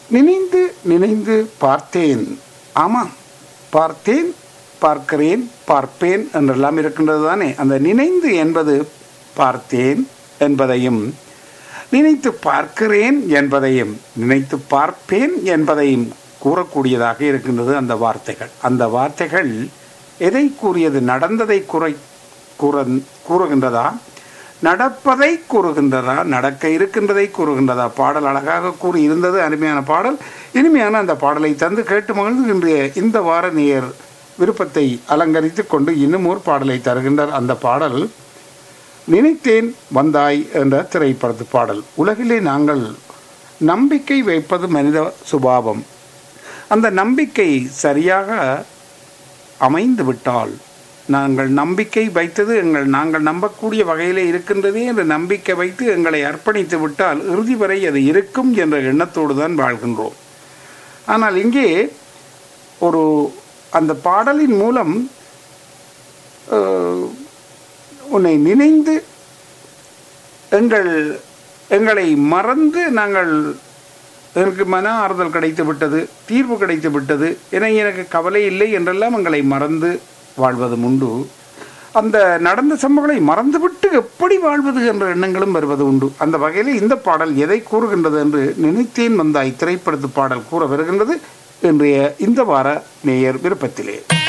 நினைந்து நினைந்து பார்த்தேன் ஆமாம் பார்த்தேன் பார்க்கிறேன் பார்ப்பேன் என்றெல்லாம் இருக்கின்றது தானே அந்த நினைந்து என்பது பார்த்தேன் என்பதையும் நினைத்து பார்க்கிறேன் என்பதையும் நினைத்து பார்ப்பேன் என்பதையும் கூறக்கூடியதாக இருக்கின்றது அந்த வார்த்தைகள் அந்த வார்த்தைகள் எதை கூறியது நடந்ததை குறை கூற கூறுகின்றதா நடப்பதை கூறுகின்றதா நடக்க இருக்கின்றதை கூறுகின்றதா பாடல் அழகாக கூறி இருந்தது அருமையான பாடல் இனிமையான அந்த பாடலை தந்து கேட்டு மகிழ்ந்து இன்றைய இந்த வார நேர் விருப்பத்தை அலங்கரித்துக் கொண்டு இன்னும் ஒரு பாடலை தருகின்றார் அந்த பாடல் நினைத்தேன் வந்தாய் என்ற திரைப்படத்து பாடல் உலகிலே நாங்கள் நம்பிக்கை வைப்பது மனித சுபாவம் அந்த நம்பிக்கை சரியாக அமைந்து விட்டால் நாங்கள் நம்பிக்கை வைத்தது எங்கள் நாங்கள் நம்பக்கூடிய வகையிலே இருக்கின்றதே என்ற நம்பிக்கை வைத்து எங்களை அர்ப்பணித்து விட்டால் இறுதி வரை அது இருக்கும் என்ற எண்ணத்தோடு தான் வாழ்கின்றோம் ஆனால் இங்கே ஒரு அந்த பாடலின் மூலம் அஹ், உன்னை நினைந்து எங்கள் எங்களை மறந்து நாங்கள் எனக்கு மன ஆறுதல் கிடைத்து விட்டது தீர்வு கிடைத்து விட்டது என எனக்கு கவலை இல்லை என்றெல்லாம் எங்களை மறந்து வாழ்வதும் உண்டு அந்த நடந்த சம்பவங்களை மறந்துவிட்டு எப்படி வாழ்வது என்ற எண்ணங்களும் வருவது உண்டு அந்த வகையில் இந்த பாடல் எதை கூறுகின்றது என்று நினைத்தேன் வந்தாய் திரைப்படத்து பாடல் கூற வருகின்றது இன்றைய இந்த வார நேயர் விருப்பத்திலே